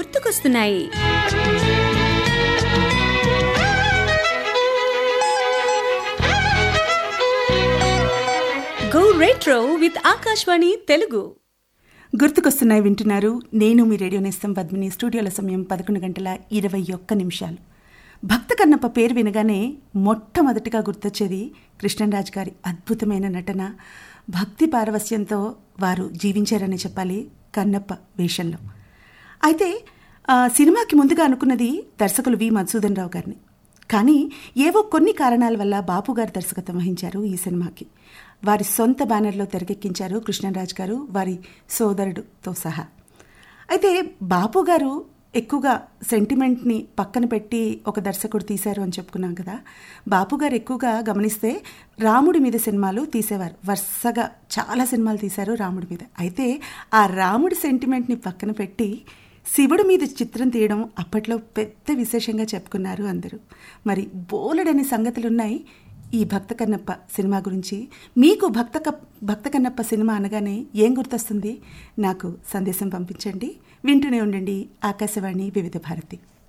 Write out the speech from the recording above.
గుర్తుకొస్తున్నాయి go retro with Akashvani Telugu గుర్తుకొస్తున్నాయి వింటున్నారు నేను మీ రేడియో నేస్తం పద్మిని స్టూడియోల సమయం పదకొండు గంటల ఇరవై ఒక్క నిమిషాలు భక్త కన్నప్ప పేరు వినగానే మొట్టమొదటిగా గుర్తొచ్చేది కృష్ణరాజ్ గారి అద్భుతమైన నటన భక్తి పారవస్యంతో వారు జీవించారని చెప్పాలి కన్నప్ప వేషంలో అయితే ఆ, సినిమాకి ముందుగా అనుకున్నది దర్శకులు వి మధుసూదన్ రావు గారిని కానీ ఏవో కొన్ని కారణాల వల్ల బాపు గారు దర్శకత్వం వహించారు ఈ సినిమాకి వారి సొంత బ్యానర్లో తెరకెక్కించారు కృష్ణరాజ్ గారు వారి సోదరుడుతో సహా అయితే బాపు గారు ఎక్కువగా సెంటిమెంట్ని పక్కన పెట్టి ఒక దర్శకుడు తీశారు అని చెప్పుకున్నాం కదా బాపు గారు ఎక్కువగా గమనిస్తే రాముడి మీద సినిమాలు తీసేవారు వరుసగా చాలా సినిమాలు తీశారు రాముడి మీద అయితే ఆ రాముడి సెంటిమెంట్ని పక్కన పెట్టి శివుడి మీద చిత్రం తీయడం అప్పట్లో పెద్ద విశేషంగా చెప్పుకున్నారు అందరూ మరి బోలెడని సంగతులున్నాయి ఈ భక్త కన్నప్ప సినిమా గురించి మీకు భక్త కప్- భక్త కన్నప్ప సినిమా అనగానే ఏం గుర్తొస్తుంది నాకు సందేశం పంపించండి వింటూనే ఉండండి ఆకాశవాణి వివిధ భారతి